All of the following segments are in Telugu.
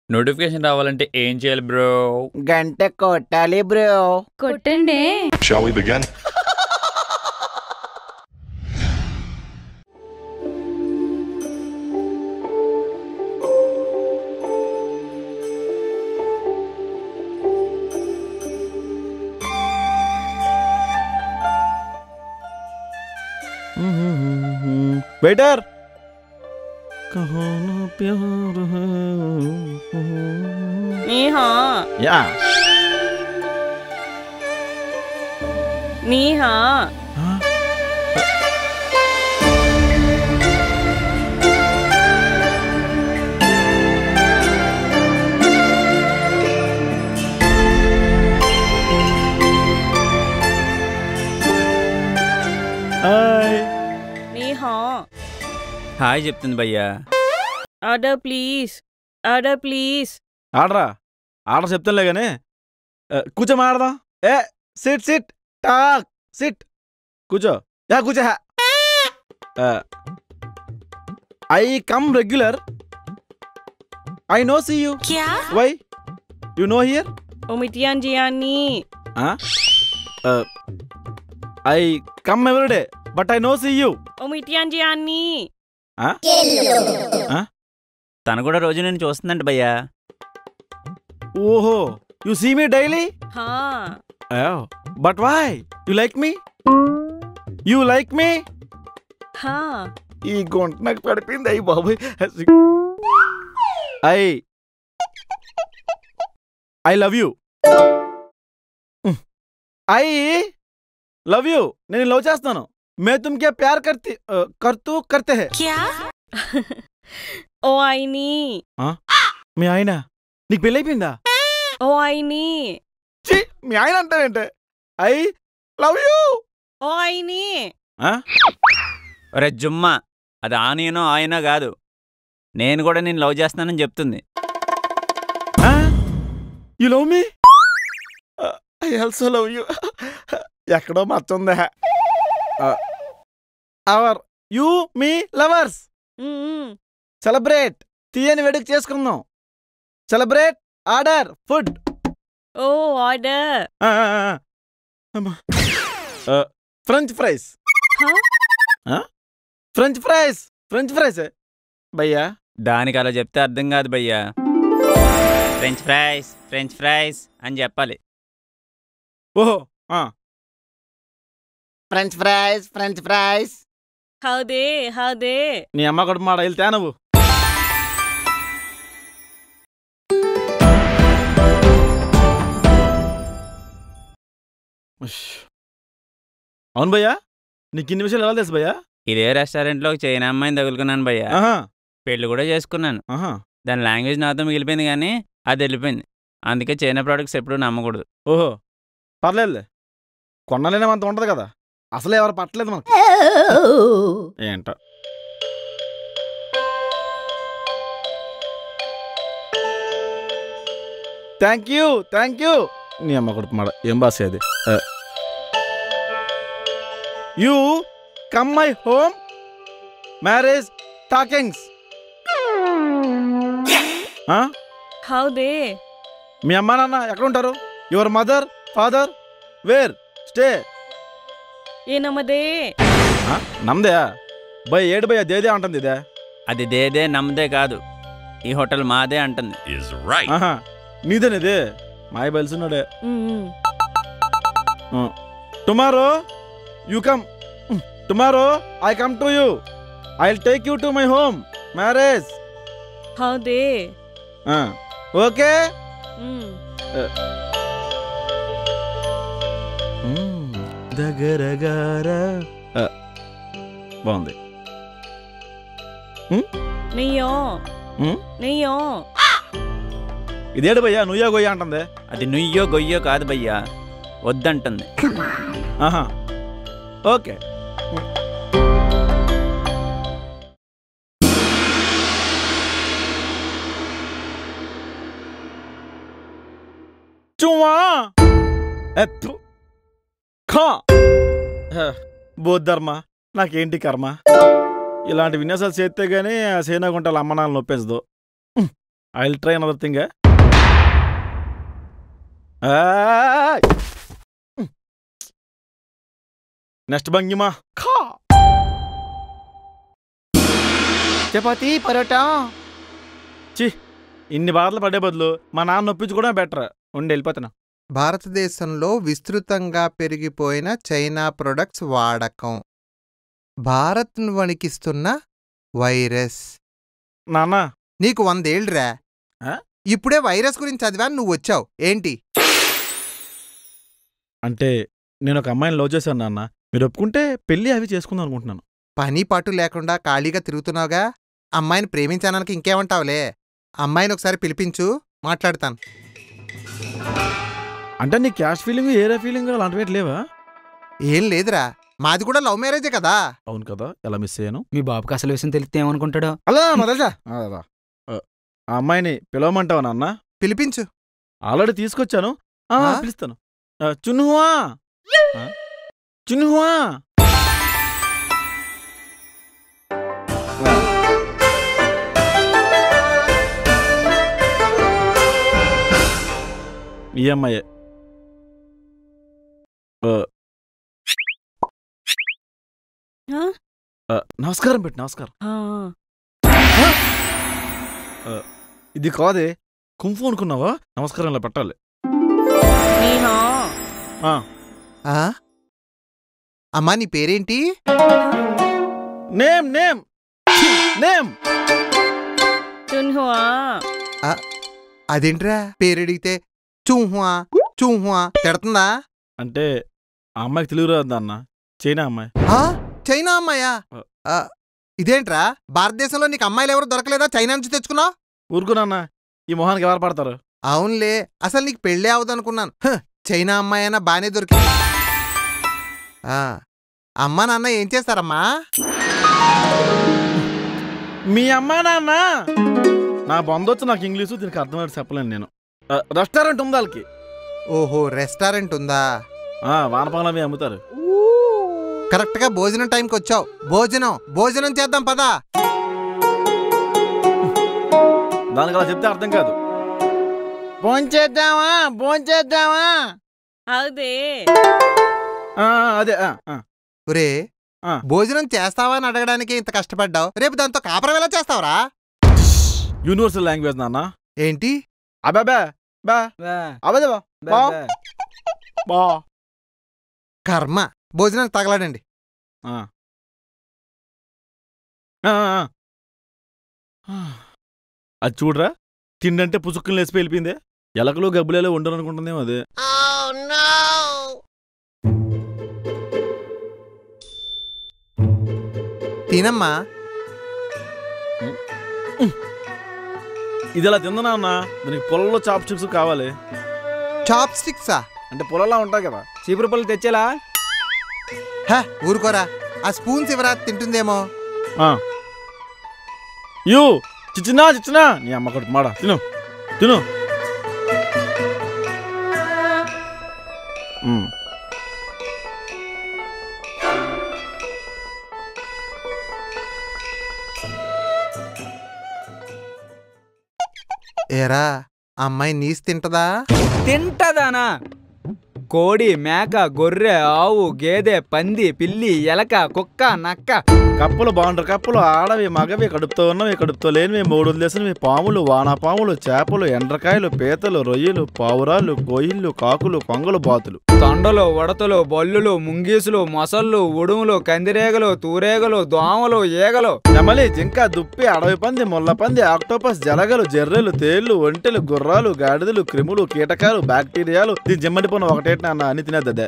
నోటిఫికేషన్ రావాలంటే ఏం చేయాలి బ్రో గంట కొట్టాలి బ్రో కొట్టండి Shall we begin? వెయిటర్ నీ హా యా నీ హా హాయ్ నీ హా హాయ్ చెప్తుంది భయ్యా ఆర్డర్ ప్లీజ్ ఆర్డర్ ప్లీజ్ ఆడరా ఆర్డర్ చెప్తానులే కానీ కూర్చో మాడదాం ఏ సిట్ సిట్ టాక్ సిట్ కూర్చో యా కూర్చో I come regular I no see you why you no here ఓమిటియాన్ జియాని I come every day but I no see you ఓమిటియాన్ జియాని తను కూడా రోజు నేను చూస్తుందంట భయ్యా ఓహో యు సీ మీ డైలీ హా but why you like me you like me హా ఈ గుంట నాకు పడిపోయింది అయ్యి బాబు I I love you I love you నేను లవ్ చేస్తాను మే తుమ్కే ప్యార్ కర్తి కర్తూ కర్తే హే ఓ ఐని మీ ఆయన నీకు పెళ్ళైపోయిందా ఓ ఐని ఛీ, మీ ఆయన అంటావేంటే ఐ లవ్ యూ ఓ ఐని ఒరే జుమ్మా అది ఆనియనో ఆయనో కాదు నేను కూడా నేను లవ్ చేస్తున్నానని చెప్తుంది you love me I also love you ఎక్కడో మచ్చుందా our you me lovers celebrate తీయని వేడుక చేసుకుందాం సెలబ్రేట్ ఆర్డర్ ఫుడ్ ఓ ఆర్డర్ ఫ్రెంచ్ ఫ్రైస్ హా ఫ్రెంచ్ ఫ్రైస్ ఫ్రెంచ్ ఫ్రైస్ భయ్యా దానికి అలా చెప్తే అర్థం కాదు భయ్యా ఫ్రెంచ్ ఫ్రైస్ ఫ్రెంచ్ ఫ్రైస్ అని చెప్పాలి ఓహో ఆ, ఫ్రెంచ్ ఫ్రైస్ ఫ్రెంచ్ ఫ్రైస్ హౌదే హౌదే నీ అమ్మ కూడా మాట వెళ్తే నువ్వు ఉష్. అవును భయ్యా నీకు ఇన్ని విషయాలు ఎలా తెలుసు భయ్యా ఇదే రెస్టారెంట్లో ఒక చైనా అమ్మాయిని తగులుకున్నాను భయ్యా ఆహా పెళ్లి కూడా చేసుకున్నాను ఆహా దాని లాంగ్వేజ్ నాతో మిగిలిపోయింది కానీ అది వెళ్ళిపోయింది అందుకే చైనా ప్రోడక్ట్స్ ఎప్పుడూ నమ్మకూడదు ఓహో పర్లేదులే కొనలేనంత ఉంటది కదా అసలే ఎవరు పట్టలేదు మనకు ఏంటో థ్యాంక్ యూ థ్యాంక్ యూ నీ అమ్మ కొడుకు మాడ ఏం బాస్ అది you come my home marriage talkings హౌదే మీ అమ్మా నాన్న ఎక్కడ ఉంటారు your mother father where stay ಏನಮ್ಮದೇ నమ్దే బై ఏడు బై దేదే అంటుంది ఇదే అది దేదే నమ్మదే కాదు ఈ హోటల్ మాదే అంటుంది Is right. ఆహా నీదేనిది మాయ బలిసినాడే hmm tomorrow you come tomorrow I come to you I take you to my home marriage ಹೌದೇ ఓకే ಹ್ಮ್ దగ్గరగార బాగుంది నెయ్యో ఉమ్, నెయ్యో ఇదేడు భయ్యా నుయ్యా గొయ్యా అంటుంది అది నుయ్యో గొయ్యో కాదు భయ్యా వద్దంటుంది ఆహా ఓకే చుమ్మా ఎత్తు ఖా హ, బోద్ధర్మ నాకేంటి కర్మ ఇలాంటి విన్యాసాలు చేస్తే గానీ ఆ సేనాగుంటల అమ్మ నాన్న నొప్పేసదు I will try another thing next భంగిమా ఖా చపాతి పరోటా ఇన్ని బాధలు పడే బదులు మా నాన్న నొప్పించుకోవడం బెటర్ ఉండి వెళ్ళిపోతున్నా భారతదేశంలో విస్తృతంగా పెరిగిపోయిన చైనా ప్రొడక్ట్స్ వాడకం భారత్ను వణికిస్తున్న వైరస్ నాన్న నీకు వందేళ్లురా ఆ? ఇప్పుడే వైరస్ గురించి చదివాను నువ్వు వచ్చావు ఏంటి అంటే నేను ఒక అమ్మాయిని లవ్ చేశాను నాన్న మీరు ఒప్పుకుంటే పెళ్ళి అవి చేసుకుందాం అనుకుంటున్నాను పని పాటు లేకుండా ఖాళీగా తిరుగుతున్నావుగా అమ్మాయిని ప్రేమించానానికి ఇంకేమంటావులే అమ్మాయిని ఒకసారి పిలిపించు మాట్లాడతాను అంటే నీ క్యాష్ ఫీలింగ్ ఏరియా ఫీలింగ్ అలాంటివి ఏంటి లేవా ఏం లేదురా మాది కూడా లవ్ మ్యారేజే కదా అవును కదా ఎలా మిస్ అయ్యాను మీ బాబుకి అసలు విషయం తెలిస్తే ఏమనుకుంటాడో అలా మొదలసా ఆ అమ్మాయిని పిలవమంటావా నాన్న పిలిపించు ఆల్రెడీ తీసుకొచ్చాను ఆ, ఆ? పిలుస్తాను ఆ, చున్నువా ఆ? చున్నువా ఈ అమ్మాయే ఆ, ఆ? ఆ, నమస్కారం పెట్టి నమస్కారం ఆ, ఇది కాదే కుంఫు అనుకున్నావా నమస్కారం ఇలా పెట్టాలి నీహా ఆ, ఆ అమ్మా నీ పేరేంటి నేమ్ నేమ్ నేమ్ చున్హువా అదేంట్రా పేరడిగితే చూహువా చూహువా తిడుతుందా అంటే ఆ అమ్మాయికి తెలుగు రాదు అన్న చైనా అమ్మాయి ఆ? చైనా అమ్మాయా ఆ, ఇదేంట్రా భారతదేశంలో నీకు అమ్మాయిలు ఎవరు దొరకలేదా చైనా నుంచి తెచ్చుకున్నావు ఊరుకున్నా ఈ మొహానికి ఎవరు పడతారు అవునులే అసలు నీకు పెళ్ళే అవదనుకున్నాను హ, చైనా అమ్మాయి అయినా బానే దొరికింది ఆ, అమ్మా నాన్న ఏం చేస్తారమ్మా మీ అమ్మా నాన్న నా బంధొచ్చు నాకు ఇంగ్లీషు దీనికి అర్థమైతే చెప్పలేను నేను ఆ, రెస్టారెంట్ ఉంది వాళ్ళకి ఓహో రెస్టారెంట్ ఉందా ఆ, వానపాలు అవి అమ్ముతారు కరెక్ట్గా భోజనం టైంకి వచ్చావు భోజనం భోజనం చేద్దాం పదా దానికి అలా చెప్తే అర్థం కాదు భోంచేద్దామా భోంచేద్దామా హౌదే ఆ, అదే ఆ, ఆ. ఒరే ఆ. భోజనం చేస్తావా అని అడగడానికి ఇంత కష్టపడ్డావు రేపు దాంతో కాపురం ఎలా చేస్తావురా యూనివర్సల్ లాంగ్వేజ్ నాన్న ఏంటి అబే బా బా అబదే బా బా బా కర్మ భోజనానికి తగలాడండి ఆ. ఆ, ఆ, ఆ. అది చూడరా తిండంటే పుసుక్కుని లేసి వెళ్ళిపోయిందే ఎలకలు గబ్బులేలో ఉండరు అనుకుంటుందేమో అదే తినమ్మా ఇది ఇలా తిందనా అన్న దానికి పొలంలో చాప్ చిప్స్ కావాలి చాప్ స్టిక్సా అంటే పొలంలో ఉంటాయి కదా చీపురు పళ్ళు తెచ్చేలా హ ఊరుకోరా ఆ స్పూన్స్ ఇవరా తింటుందేమో ఆ. యూ చిచ్చినా చిచ్చినా నీ అమ్మ కొడుకు మాడ తిను తిను మ్. ఏరా అమ్మాయి నీస్ తింటదా తింటదానా కోడి మేక గొర్రె ఆవు గేదె పంది పిల్లి ఎలక కుక్క నక్క కప్పులు బాగుంటారు కప్పులు ఆడవి మగవి కడుపుతో ఉన్నవి కడుపుతో లేనివి మూడు వదిలేసినవి పాములు వానపాములు చేపలు ఎండ్రకాయలు పీతలు రొయ్యలు పావురాలు కోయిళ్ళు కాకులు కొంగలు బాతులు తొండలు ఉడతలు బల్లులు ముంగీసులు మొసళ్ళు ఉడుములు కందిరేగలు తూరేగలు దోమలు ఈగలు నెమలి జింక దుప్పి అడవి పంది ముళ్ళ పంది ఆక్టోపస్ జలగలు జర్రెలు తేళ్లు ఒంటెలు గుర్రాలు గాడిదలు క్రిములు కీటకాలు బ్యాక్టీరియాలు దీని జిమ్మడి పన్ను ఒకటేటి నాన్న అని తినేద్దే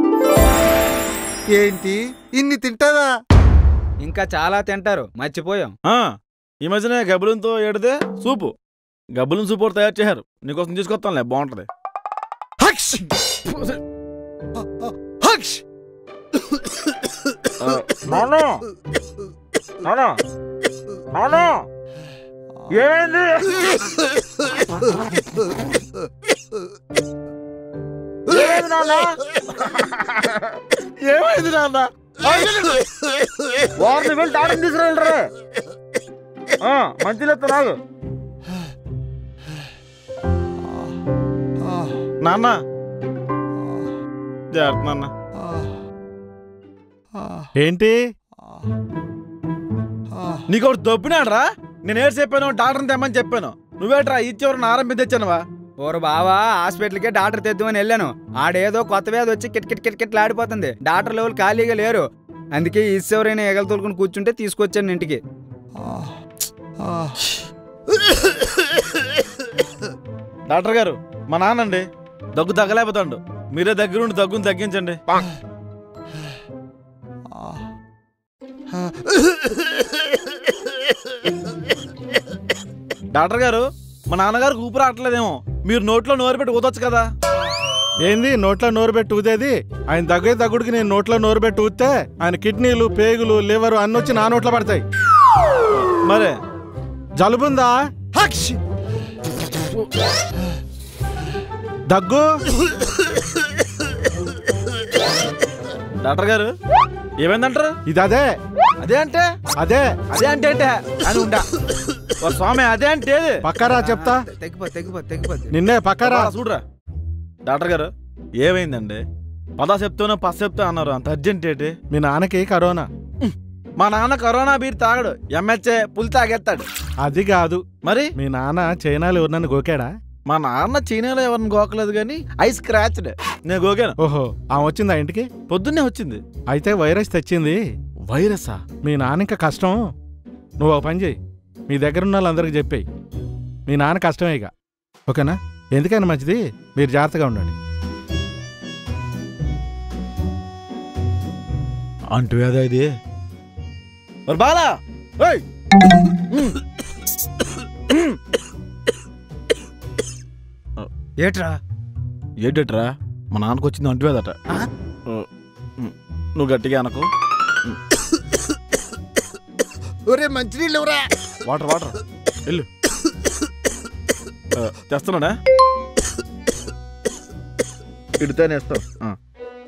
ఏంటి ఇన్ని తింటదా ఇంకా చాలా తింటారు మర్చిపోయాం ఆ, ఈ మధ్యనే గబ్బులంతో ఏడితే సూపు గబ్బులం సూపు కూడా తయారు చేశారు నీకోసం తీసుకొస్తానులే బాగుంటది హక్ష్! హక్ష్! ఆ, నాన్న నాన్న నాన్న ఏమైంది ఏమైంది నాన్న ఏమైంది నాన్న వారిని వెళ్ళి డాక్టర్ తీసుకురండి మంచి లెత్త నాకు నాన్న జాగ్రత్త నాన్న ఏంటి నీకు ఒకటి దొబ్బినాడ్రా నేను ఏడు చెప్పాను డాక్టర్ని తెమ్మని చెప్పాను నువ్వేట్రా ఇచ్చేవారు ఆరంభి తెచ్చానువా ఓరు బావా హాస్పిటల్కే డాక్టర్ తెద్దామని వెళ్ళాను ఆడేదో కొత్త వ్యాధి వచ్చి కిట్ కిట్ కిట్ కిట్ ఆడిపోతుంది డాక్టర్ లెవెల్ ఖాళీగా లేరు అందుకే ఈశ్వరైనా ఎగలు తోలుకుని కూర్చుంటే తీసుకొచ్చాను ఇంటికి డాక్టర్ గారు మా నాన్నండి దగ్గు తగ్గలేకపోతాడు మీరే దగ్గరుండి దగ్గుని తగ్గించండి డాక్టర్ గారు మా నాన్నగారికి ఊపిరి ఆటలేదేమో మీరు నోట్లో నోరు పెట్టి ఊదొచ్చు కదా ఏంది నోట్లో నోరు పెట్టి ఊదేది ఆయన దగ్గర దగ్గుడికి నేను నోట్లో నోరు పెట్టి ఊస్తే ఆయన కిడ్నీలు పేగులు లివర్ అన్ని వచ్చి నా నోట్లో పడతాయి మరే జలుబుందా హక్ష్! దగ్గు డాక్టర్ గారు ఏమైందంటారు ఇది అదే అదే అంటే అదే అదే అంటే అంటే అని ఉంటా ఓ స్వామి అదే అంటే ఏది? పక్కరా చెప్తా తెగిపో తెగిపో తెగిపో నిన్నే పక్కరా రా, చూడరా డాక్టర్ గారు ఏమైందండి పదా చెప్తానో పస్ చెప్తా అన్నారు అంత అర్జెంట్ ఏంటి మీ నాన్నకి కరోనా మా నాన్న కరోనా బీర్ తాగడు ఎంహెచ్ఏ పులి తాగేస్తాడు అది కాదు మరి మీ నాన్న చైనాలో ఎవరినన్ను గోకాడా మా నాన్న చైనాలో ఎవరిని గోకలేదు కానీ ఐ స్క్రాచ్డ్ నేను గోకాను ఓహో ఆమె వచ్చిందా ఇంటికి పొద్దున్నే వచ్చింది అయితే వైరస్ తెచ్చింది వైరసా మీ నాన్న ఇంకా కష్టం నువ్వు ఒక పని చేయి మీ దగ్గర ఉన్న వాళ్ళందరికీ చెప్పేయి మీ నాన్న కష్టమే ఇక ఓకేనా ఎందుకైనా మంచిది మీరు జాగ్రత్తగా ఉండండి అంటూ ఏదో ఇది మరి బాలా ఏయ్! ఏట్రా ఏంటట్రా మా నాన్నకు వచ్చింది అంటువేదట ఆ? నువ్వు గట్టిగా అనకు ఒరే మంచినీళ్ళు ఎవరా వాటర్ వాటర్ వెళ్ళు ఆ, తెస్తున్నాడా ఇడితేనే ఇస్తావు ఆ.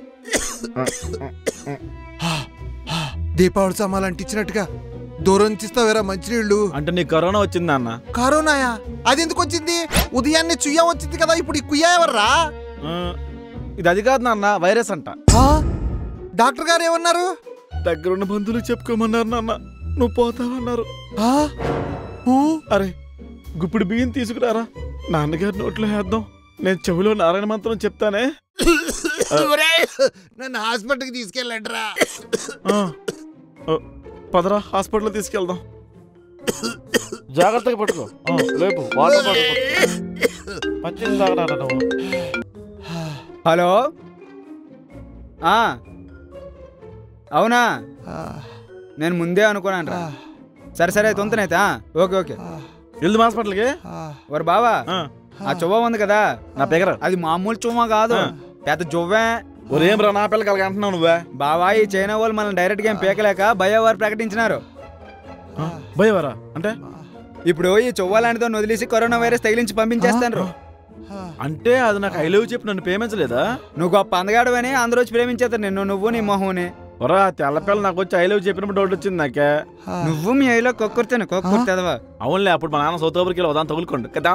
దీపావళి సామాన్లు అంటించినట్టుగా దూరం ఇస్తావేరా మంచినీళ్ళు అంటే నీకు కరోనా వచ్చిందా అన్న కరోనాయా అది ఎందుకు వచ్చింది ఉదయాన్నే చుయ్యా వచ్చింది కదా ఇప్పుడు ఈ కుయ్యా ఎవర్రా ఆ, ఇది అది కాదు నాన్న వైరస్ అంట ఆ? డాక్టర్ గారు ఏమన్నారు దగ్గరున్న బంధువులు చెప్పుకోమన్నారు నాన్న నువ్వు పోతావన్నారు ఆ? ఊ? అరే గుప్పుడు బియ్యం తీసుకురారా నాన్నగారి నోట్లో వేద్దాం నేను చెవిలో నారాయణ మంత్రం చెప్తానే ఒరే, నన్ను హాస్పిటల్కి తీసుకెళ్ళండి రా ఆ, ఆ, పదరా హాస్పిటల్ తీసుకెళ్దాం జాగ్రత్తగా పట్టుకో ఆ, లేపు వాటర్ బాటిల్ పట్టుకో. మంచిది తాగరా నువ్వు హలో ఆ, అవునా నేను ముందే అనుకున్నాను రా సరే సరే తొంతనైతే ఓకే ఓకే వెళ్దాం హాస్పిటల్కి ఓరు బావా ఆ, ఆ చువ్వ ఉంది కదా నా పెగర అది మామూలు చువ్వ కాదు ఆ. పెద్ద జువ్వే ఒరేం రా నా పిల్లకి అలాగ అంటున్నావు నువ్వే బావా ఈ చైనా వాళ్ళు మనల్ని డైరెక్ట్ గా ఏం పీకలేక బయోవారు ప్రకటించినారు భయవరా అంటే ఇప్పుడు ఈ చువ్వ లాంటితో వదిలేసి కరోనా వైరస్ తగిలించి పంపించేస్తాను అంటే అది నాకు ఐ లవ్ చెప్పి నన్ను ప్రేమించలేదా నువ్వు గొప్ప అందగాడవని అందరూ వచ్చి ప్రేమించేస్తారు నిన్ను నువ్వు నీ మొహుని ఒరా తెల్ల పిల్ల నాకు వచ్చి ఐ లవ్ చెప్పినప్పుడు డౌట్ వచ్చింది నాకే నువ్వు మీ ఐలో కొక్కుర్తాను కొక్కుర్తేదవా అవునులే అప్పుడు మా నాన్న సౌత్ ఆఫ్రికాలో ఉదాహరణ తగులుకోండి కదా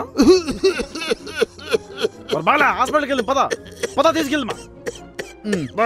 మరి బాగా హాస్పిటల్కి వెళ్ళి పద పద తీసుకెళ్ళమా బా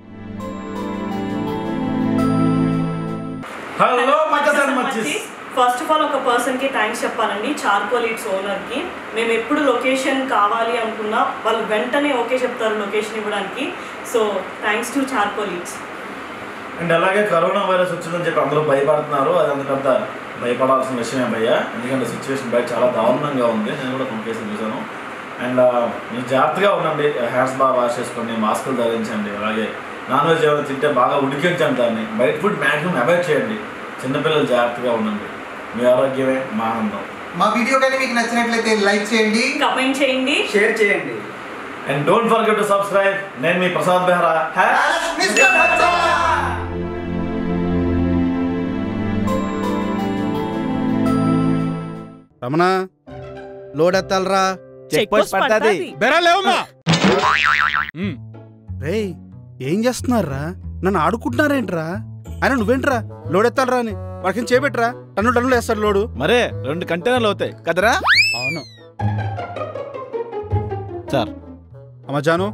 హలో ఫస్ట్ ఆఫ్ ఆల్ ఒక పర్సన్ కి థ్యాంక్స్ చెప్పాలండి చార్కోల్ ఇట్స్ ఓనర్ కి మేము ఎప్పుడు లొకేషన్ కావాలి అనుకున్నా వాళ్ళు వెంటనే ఓకే చెప్తారు లొకేషన్ ఇవ్వడానికి so thanks to Charcoal Eats and అలాగే కరోనా వైరస్ వచ్చిందని చెప్పి అందరూ భయపడుతున్నారు అది అంత పెద్ద భయపడాల్సిన విషయమే భయ్య ఎందుకంటే సిచ్యువేషన్ బయట చాలా దారుణంగా ఉంది నేను కూడా కొన్ని కేసులు చూశాను అండ్ మీరు జాగ్రత్తగా ఉండండి హ్యాండ్స్ బాగా వాష్ చేసుకోండి మాస్కులు ధరించండి అలాగే నాన్ వెజ్ ఏమైనా తింటే బాగా ఉడికించండి దాన్ని బయట ఫుడ్ మ్యాక్సిమం అవాయిడ్ చేయండి చిన్నపిల్లలు జాగ్రత్తగా ఉండండి మీ ఆరోగ్యమే మా ఆనందం మా వీడియో కానీ మీకు నచ్చినట్లయితే లైక్ చేయండి కమెంట్ చేయండి షేర్ చేయండి and don't forget to subscribe నేను మీ ప్రసాద్ బెహ్రా మిస్టర్ బచ్చా! రమణ లోడ్ ఎత్తాలరా చెక్ పోస్ట్ పడుతుంది బెరలేవమ్మా రేయ్ ఏం చేస్తున్నారా నన్ను ఆడుకుంటున్నారేంట్రా ఆయన నువ్వేంట్రా లోడ్ ఎత్తాలరా అని వాడికి చేపెట్టరా టన్ను టన్నులు వేస్తాడు లోడు మరే రెండు కంటైనర్లు అవుతాయి కదరా అవును సార్ అమ్మ జాను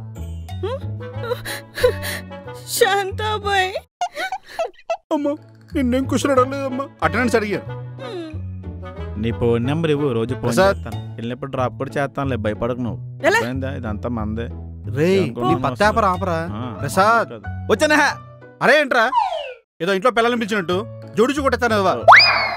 శాంతాబాయ్ అమ్మ నిన్నేం క్వశ్చన్ అడగలేదమ్మా అటెండెన్స్ అడిగారు నీ ఫోన్ నెంబర్ ఇవ్వు రోజు ఫోన్ ప్రసాద్. చేస్తాను వెళ్ళినప్పుడు డ్రాప్ కూడా చేస్తానులే భయపడకు నువ్వు ఎలా? అర్థమైందా? ఇదంతా మందే రే అనుకున్నావు నీ పత్తాపర ఆపరా ఆ, ప్రసాద్. కాదు. వచ్చానా అరే ఏంట్రా ఏదో ఇంట్లో పిల్లల్ని పిలిచినట్టు జోడిచు కొట్టేస్తాను